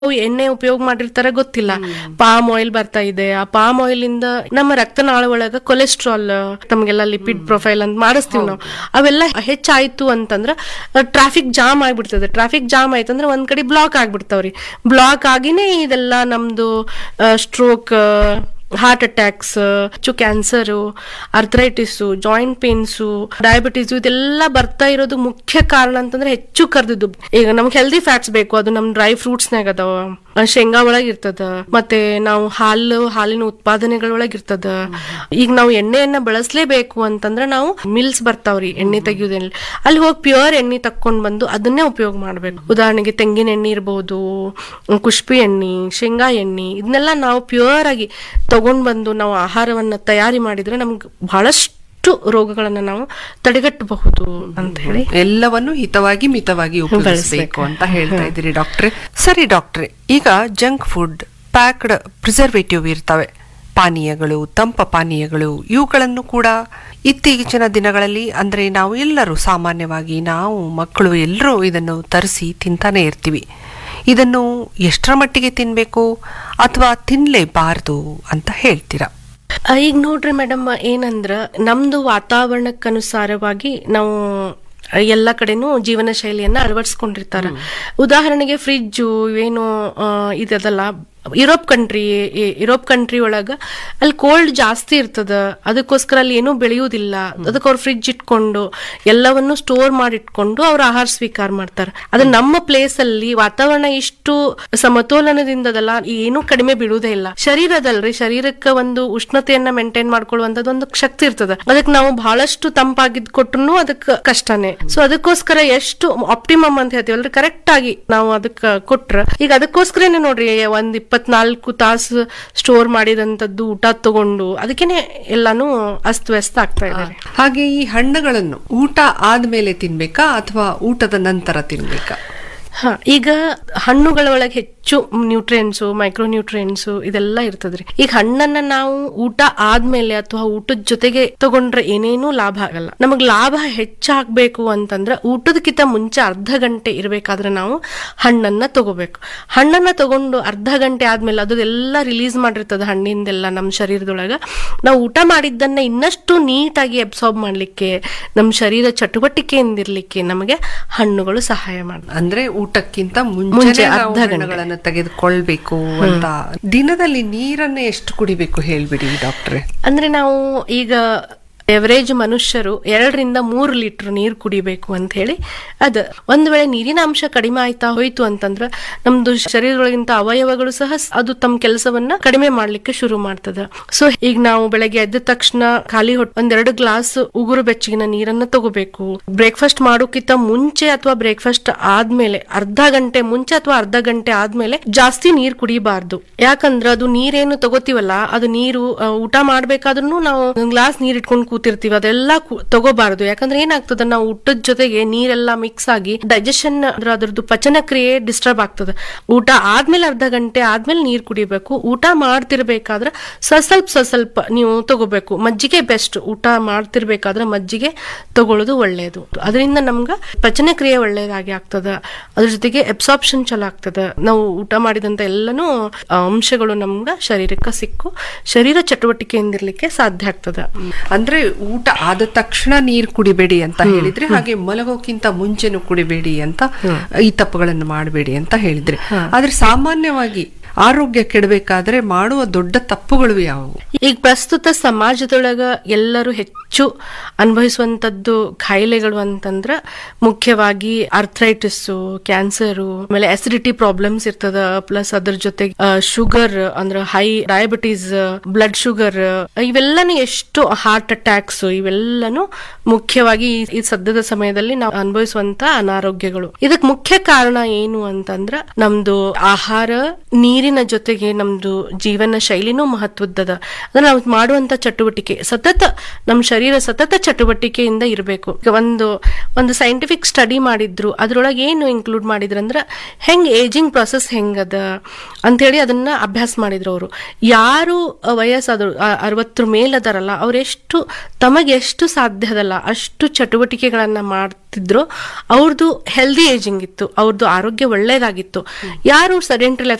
ಅವು ಎಣ್ಣೆ ಉಪಯೋಗ ಮಾಡಿರ್ತಾರೆ ಗೊತ್ತಿಲ್ಲ ಪಾಮ್ ಆಯಿಲ್ ಬರ್ತಾ ಇದೆ ಆ ಪಾಮ್ ಆಯಿಲ್ ಇಂದ ನಮ್ಮ ರಕ್ತನಾಳ ಒಳಗ ಕೊಲೆಸ್ಟ್ರಾಲ್ ನಮ್ಗೆಲ್ಲ ಲಿಪಿಡ್ ಪ್ರೊಫೈಲ್ ಅಂತ ಮಾಡಿಸ್ತೀವಿ ನಾವು ಅವೆಲ್ಲ ಹೆಚ್ಚಾಯ್ತು ಅಂತಂದ್ರ ಟ್ರಾಫಿಕ್ ಜಾಮ್ ಆಗ್ಬಿಡ್ತದೆ ಟ್ರಾಫಿಕ್ ಜಾಮ್ ಆಯ್ತಂದ್ರೆ ಒಂದ್ ಕಡೆ ಬ್ಲಾಕ್ ಆಗ್ಬಿಡ್ತಾವ್ರಿ ಬ್ಲಾಕ್ ಆಗಿನೇ ಇದೆಲ್ಲ ನಮ್ದು ಸ್ಟ್ರೋಕ್ ಹಾರ್ಟ್ ಅಟ್ಯಾಕ್ಸ್ ಹೆಚ್ಚು cancer arthritis joint pains diabetes ಇದೆಲ್ಲ ಬರ್ತಾ ಇರೋದು ಮುಖ್ಯ ಕಾರಣ ಅಂತಂದ್ರೆ ಹೆಚ್ಚು ಕರ್ದಿದ್ದು ಈಗ ನಮ್ಗೆ ಹೆಲ್ದಿ ಫ್ಯಾಟ್ಸ್ ಬೇಕು ಅದು ನಮ್ ಡ್ರೈ ಫ್ರೂಟ್ಸ್ನಾಗ ಅದಾವ ಆ, ಶೇಂಗಾ ಒಳಗ್ ಇರ್ತದ ಮತ್ತೆ ನಾವು ಹಾಲು ಹಾಲಿನ ಉತ್ಪಾದನೆಗಳೊಳಗ್ ಇರ್ತದ ಈಗ ನಾವು ಎಣ್ಣೆಯನ್ನ ಬಳಸಲೇಬೇಕು ಅಂತಂದ್ರೆ ನಾವು ಮಿಲ್ಸ್ ಬರ್ತಾವ್ರಿ ಎಣ್ಣೆ ತೆಗಿಯೋದ್ರಲ್ಲಿ ಅಲ್ಲಿ ಹೋಗಿ ಪ್ಯೂರ್ ಎಣ್ಣೆ ತಕ್ಕೊಂಡ್ ಬಂದು ಅದನ್ನೇ ಉಪಯೋಗ ಮಾಡ್ಬೇಕು ಉದಾಹರಣೆಗೆ ತೆಂಗಿನ ಎಣ್ಣೆ ಇರ್ಬೋದು ಕುಷ್ಪಿ ಎಣ್ಣೆ ಶೇಂಗಾ ಎಣ್ಣೆ ಇದನ್ನೆಲ್ಲ ನಾವು ಪ್ಯೂರ್ ಆಗಿ ತಗೊಂಡ್ ಬಂದು ನಾವು ಆಹಾರವನ್ನ ತಯಾರಿ ಮಾಡಿದ್ರೆ ನಮ್ಗೆ ಬಹಳಷ್ಟು ರೋಗಗಳನ್ನ ನಾವು ತಡೆಗಟ್ಟಬಹುದು ಅಂತ ಹೇಳಿ ಎಲ್ಲವನ್ನು ಹಿತವಾಗಿ ಮಿತವಾಗಿ ಉಪಯೋಗಿಸಬೇಕು ಅಂತ ಹೇಳ್ತಾ ಇದ್ದೀರಿ ಡಾಕ್ಟ್ರೆ ಸರಿ ಡಾಕ್ಟ್ರೆ ಈಗ ಜಂಕ್ ಫುಡ್ ಪ್ಯಾಕ್ಡ್ ಪ್ರಿಸರ್ವೇಟಿವ್ ಇರ್ತವೆ ಪಾನೀಯಗಳು ತಂಪ ಪಾನೀಯಗಳು ಇವುಗಳನ್ನು ಕೂಡ ಇತ್ತೀಚಿನ ದಿನಗಳಲ್ಲಿ ಅಂದ್ರೆ ನಾವು ಎಲ್ಲರೂ ಸಾಮಾನ್ಯವಾಗಿ ನಾವು ಮಕ್ಕಳು ಎಲ್ಲರೂ ಇದನ್ನು ತರಿಸಿ ತಿಂತಾನೆ ಇರ್ತೀವಿ ಇದನ್ನು ಎಷ್ಟರ ಮಟ್ಟಿಗೆ ತಿನ್ಬೇಕು ಅಥವಾ ತಿನ್ಲೇಬಾರದು ಅಂತ ಹೇಳ್ತೀರಾ ಆ, ಈಗ ನೋಡ್ರಿ ಮೇಡಮ್ ಏನಂದ್ರ ನಮ್ದು ವಾತಾವರಣಕ್ಕನುಸಾರವಾಗಿ ನಾವು ಎಲ್ಲ ಕಡೆನೂ ಜೀವನ ಶೈಲಿಯನ್ನ ಅಳವಡಿಸ್ಕೊಂಡಿರ್ತಾರ ಉದಾಹರಣೆಗೆ ಫ್ರಿಜ್ಜು ಏನು ಆ, ಇದದಲ್ಲ ಯುರೋಪ್ ಕಂಟ್ರಿ ಯುರೋಪ್ ಕಂಟ್ರಿ ಒಳಗ ಅಲ್ಲಿ ಕೋಲ್ಡ್ ಜಾಸ್ತಿ ಇರ್ತದ ಅದಕ್ಕೋಸ್ಕರ ಅಲ್ಲಿ ಏನೂ ಬೆಳೆಯುವುದಿಲ್ಲ ಅದಕ್ಕೆ ಅವ್ರು ಫ್ರಿಜ್ ಇಟ್ಕೊಂಡು ಎಲ್ಲವನ್ನು ಸ್ಟೋರ್ ಮಾಡಿ ಇಟ್ಕೊಂಡು ಅವ್ರ ಆಹಾರ ಸ್ವೀಕಾರ ಮಾಡ್ತಾರೆ ಆದ್ರೆ ನಮ್ಮ ಪ್ಲೇಸ್ ಅಲ್ಲಿ ವಾತಾವರಣ ಇಷ್ಟು ಸಮತೋಲನದಿಂದದಲ್ಲ ಏನೂ ಕಡಿಮೆ ಬೀಳುವುದೇ ಇಲ್ಲ ಶರೀರದಲ್ರಿ ಶರೀರಕ್ಕೆ ಒಂದು ಉಷ್ಣತೆಯನ್ನ ಮೇಂಟೈನ್ ಮಾಡ್ಕೊಳ್ಳುವಂತದ್ದು ಒಂದು ಶಕ್ತಿ ಇರ್ತದ ಅದಕ್ಕೆ ನಾವು ಬಹಳಷ್ಟು ತಂಪಾಗಿದ್ ಕೊಟ್ರು ಅದಕ್ಕೆ ಕಷ್ಟನೇ ಸೊ ಅದಕ್ಕೋಸ್ಕರ ಎಷ್ಟು ಆಪ್ಟಿಮಮ್ ಅಂತ ಹೇಳ್ತೀವಲ್ರಿ ಕರೆಕ್ಟ್ ಆಗಿ ನಾವು ಅದಕ್ಕೆ ಕೊಟ್ರ ಈಗ ಅದಕ್ಕೋಸ್ಕರನೇ ನೋಡ್ರಿ ಒಂದ್ ಇಪ್ಪತ್ನಾಲ್ಕು ತಾಸು ಸ್ಟೋರ್ ಮಾಡಿದಂತದ್ದು ಊಟ ತಗೊಂಡು ಅದಕ್ಕೇನೆ ಎಲ್ಲಾನು ಅಸ್ತವ್ಯಸ್ತ ಆಗ್ತಾ ಇದೆ ರೀ. ಹಾಗೆ ಈ ಹಣ್ಣುಗಳನ್ನು ಊಟ ಆದ್ಮೇಲೆ ತಿನ್ಬೇಕಾ ಅಥವಾ ಊಟದ ನಂತರ ತಿನ್ಬೇಕಾ ಹಾ ಈಗ ಹಣ್ಣುಗಳ ಒಳಗೆ ಹೆಚ್ಚು ನ್ಯೂಟ್ರಿಯೆಂಟ್ಸು ಮೈಕ್ರೋ ನ್ಯೂಟ್ರಿಯೆಂಟ್ಸು ಇದೆಲ್ಲ ಇರ್ತದ್ರಿ ಈಗ ಹಣ್ಣನ್ನ ನಾವು ಊಟ ಆದ್ಮೇಲೆ ಅಥವಾ ಊಟದ ಜೊತೆಗೆ ತಗೊಂಡ್ರೆ ಏನೇನೂ ಲಾಭ ಆಗಲ್ಲ ನಮಗ್ ಲಾಭ ಹೆಚ್ಚಾಗ್ಬೇಕು ಅಂತಂದ್ರೆ ಊಟದಕ್ಕಿಂತ ಮುಂಚೆ ಅರ್ಧ ಗಂಟೆ ಇರ್ಬೇಕಾದ್ರೆ ನಾವು ಹಣ್ಣನ್ನ ತಗೋಬೇಕು ಹಣ್ಣನ್ನ ತಗೊಂಡು ಅರ್ಧ ಗಂಟೆ ಆದ್ಮೇಲೆ ಅದೆಲ್ಲ ರಿಲೀಸ್ ಮಾಡಿರ್ತದ ಹಣ್ಣಿಂದೆಲ್ಲ ನಮ್ಮ ಶರೀರದೊಳಗ ನಾವು ಊಟ ಮಾಡಿದ್ದನ್ನ ಇನ್ನಷ್ಟು ನೀಟಾಗಿ ಅಬ್ಸಾರ್ಬ್ ಮಾಡ್ಲಿಕ್ಕೆ ನಮ್ಮ ಶರೀರ ಚಟುವಟಿಕೆಯಿಂದಿರ್ಲಿಕ್ಕೆ ನಮಗೆ ಹಣ್ಣುಗಳು ಸಹಾಯ ಮಾಡ್ತವೆ ಅಂದ್ರೆ ಊಟಕ್ಕಿಂತ ಮುಂಚೆ ಮುಂಚೆ ಅರ್ಧ ಗಂಟೆ. ಹಣ್ಣುಗಳನ್ನು ತೆಗೆದುಕೊಳ್ಬೇಕು ಅಂತ ದಿನದಲ್ಲಿ ನೀರನ್ನ ಎಷ್ಟು ಕುಡಿಬೇಕು ಹೇಳ್ಬಿಡಿ ಡಾಕ್ಟ್ರೆ ಅಂದ್ರೆ ನಾವು ಈಗ ಎವರೇಜ್ ಮನುಷ್ಯರು ಎರಡರಿಂದ ಮೂರು ಲೀಟರ್ ನೀರು ಕುಡಿಬೇಕು ಅಂತ ಹೇಳಿ ಅದ ಒಂದ್ ವೇಳೆ ನೀರಿನ ಅಂಶ ಕಡಿಮೆ ಆಯ್ತಾ ಹೋಯ್ತು ಅಂತಂದ್ರ ನಮ್ದು ಶರೀರದೊಳಗಿಂತ ಅವಯವಗಳು ಸಹ ಸ್- ಅದು ತಮ್ಮ ಕೆಲಸವನ್ನ ಕಡಿಮೆ ಮಾಡ್ಲಿಕ್ಕೆ ಶುರು ಮಾಡ್ತದ ಸೊ ಈಗ ನಾವು ಬೆಳಗ್ಗೆ ಎದ್ದ ತಕ್ಷಣ ಖಾಲಿ ಹೊಟ್ಟೆ ಒಂದೆರಡು ಗ್ಲಾಸ್ ಉಗುರು ಬೆಚ್ಚಗಿನ ನೀರನ್ನ ತಗೋಬೇಕು ಬ್ರೇಕ್ಫಾಸ್ಟ್ ಮಾಡೋಕ್ಕಿಂತ ಮುಂಚೆ ಅಥವಾ ಬ್ರೇಕ್ಫಾಸ್ಟ್ ಆದ್ಮೇಲೆ ಅರ್ಧ ಗಂಟೆ ಮುಂಚೆ ಅಥವಾ ಅರ್ಧ ಗಂಟೆ ಆದ್ಮೇಲೆ ಜಾಸ್ತಿ ನೀರ್ ಕುಡಿಬಾರ್ದು ಯಾಕಂದ್ರ ಅದು ನೀರೇನು ತಗೋತೀವಲ್ಲ ಅದು ನೀರು ಆ, ಊಟ ಮಾಡ್ಬೇಕಾದ್ರೂ ನಾವು ಗ್ಲಾಸ್ ನೀರ್ ಇಟ್ಕೊಂಡು ಕೂತಿರ್ತೀವಿ ಅದೆಲ್ಲ ಕು- ತಗೋಬಾರ್ದು ಯಾಕಂದ್ರೆ ಏನಾಗ್ತದ ನಾವು ಊಟದ ಜೊತೆಗೆ ನೀರೆಲ್ಲ ಮಿಕ್ಸ್ ಆಗಿ ಡೈಜೆಷನ್ ಅದ್ರದ್ದು ಪಚನ ಕ್ರಿಯೆ ಡಿಸ್ಟರ್ಬ್ ಆಗ್ತದೆ ಊಟ ಆದ್ಮೇಲೆ ಅರ್ಧ ಗಂಟೆ ಆದ್ಮೇಲೆ ನೀರ್ ಕುಡಿಬೇಕು ಊಟ ಮಾಡ್ತಿರ್ಬೇಕಾದ್ರೆ ಸ ಸ್ವಲ್ಪ ಸ ಸ್ವಲ್ಪ ನೀವು ತಗೋಬೇಕು ಮಜ್ಜಿಗೆ ಬೆಸ್ಟ್ ಊಟ ಮಾಡ್ತಿರ್ಬೇಕಾದ್ರೆ ಮಜ್ಜಿಗೆ ತಗೊಳ್ಳೋದು ಒಳ್ಳೆಯದು ಅದರಿಂದ ನಮ್ಗ ಪಚನ ಕ್ರಿಯೆ ಒಳ್ಳೆಯದಾಗಿ ಆಗ್ತದ ಅದ್ರ ಜೊತೆಗೆ ಅಬ್ಸಾರ್ಪ್ಷನ್ ಚಲೋ ಆಗ್ತದ ನಾವು ಊಟ ಮಾಡಿದಂತ ಎಲ್ಲನೂ ಆ, ಅಂಶಗಳು ನಮ್ಗ ಶರೀರಕ್ಕೆ ಸಿಕ್ಕು ಶರೀರ ಚಟುವಟಿಕೆಯಿಂದಿರ್ಲಿಕ್ಕೆ ಸಾಧ್ಯ ಆಗ್ತದ ಅಂದ್ರೆ ಊಟ ಆದ ತಕ್ಷಣ ನೀರ್ ಕುಡಿಬೇಡಿ ಅಂತ ಹೇಳಿದ್ರೆ ಹಾಗೆ ಮಲಗೋಕ್ಕಿಂತ ಮುಂಚೆನೂ ಕುಡಿಬೇಡಿ ಅಂತ ಈ ತಪ್ಪುಗಳನ್ನು ಮಾಡಬೇಡಿ ಅಂತ ಹೇಳಿದ್ರೆ ಆದ್ರೆ ಸಾಮಾನ್ಯವಾಗಿ ಆರೋಗ್ಯ ಕೆಡಬೇಕಾದ್ರೆ ಮಾಡುವ ದೊಡ್ಡ ತಪ್ಪುಗಳು ಯಾವುವು ಈಗ ಪ್ರಸ್ತುತ ಸಮಾಜದೊಳಗ ಎಲ್ಲರೂ ಹೆಚ್ಚು ಅನುಭವಿಸುವಂತದ್ದು ಕಾಯಿಲೆಗಳು ಅಂತಂದ್ರ ಮುಖ್ಯವಾಗಿ ಅರ್ಥರೈಟಿಸ್ ಕ್ಯಾನ್ಸರು ಆಮೇಲೆ ಅಸಿಡಿಟಿ ಪ್ರಾಬ್ಲಮ್ಸ್ ಇರ್ತದ ಪ್ಲಸ್ ಅದ್ರ ಜೊತೆಗೆ ಶುಗರ್ ಅಂದ್ರ ಹೈ ಡಯಾಬಿಟೀಸ್ ಬ್ಲಡ್ ಶುಗರ್ ಇವೆಲ್ಲನೂ ಎಷ್ಟು ಹಾರ್ಟ್ ಅಟ್ಯಾಕ್ಸ್ ಇವೆಲ್ಲನೂ ಮುಖ್ಯವಾಗಿ ಈ- ಈ ಸದ್ಯದ ಸಮಯದಲ್ಲಿ ನಾವು ಅನುಭವಿಸುವಂತ ಅನಾರೋಗ್ಯಗಳು ಇದಕ್ ಮುಖ್ಯ ಕಾರಣ ಏನು ಅಂತಂದ್ರ ನಮ್ದು ಆಹಾರ ನೀರಿನ ಜೊತೆಗೆ ನಮ್ದು ಜೀವನ ಶೈಲಿನೂ ಮಹತ್ವದ್ದದ ಅಂದ್ರೆ ನಾವು ಮಾಡುವಂತ ಚಟುವಟಿಕೆ ಸತತ ನಮ್ ಶರೀರ ಶರೀರ ಸತತ ಚಟುವಟಿಕೆಯಿಂದ ಇರಬೇಕು ಒಂದು ಒಂದು ಸೈಂಟಿಫಿಕ್ ಸ್ಟಡಿ ಮಾಡಿದ್ರು ಅದ್ರೊಳಗೆ ಏನು ಇನ್ಕ್ಲೂಡ್ ಮಾಡಿದ್ರಂದ್ರ ಹೆಂಗ್ ಏಜಿಂಗ್ ಪ್ರೊಸೆಸ್ ಹೆಂಗದ ಅಂತೇಳಿ ಅದನ್ನ ಅಭ್ಯಾಸ ಮಾಡಿದ್ರು ಅವರು ಯಾರು ವಯಸ್ಸಾದ್ರು ಅರವತ್ತರ ಮೇಲದಾರಲ್ಲ ಅವ್ರೆಷ್ಟು ತಮಗೆ ಎಷ್ಟು ಸಾಧ್ಯ ಅದಲ್ಲ ಅಷ್ಟು ಚಟುವಟಿಕೆಗಳನ್ನ ಮಾಡ್ತಿದ್ರು ಅವ್ರದ್ದು ಹೆಲ್ದಿ ಏಜಿಂಗ್ ಇತ್ತು ಅವ್ರದ್ದು ಆರೋಗ್ಯ ಒಳ್ಳೇದಾಗಿತ್ತು ಯಾರು ಸೆಡೆಂಟ್ರಿ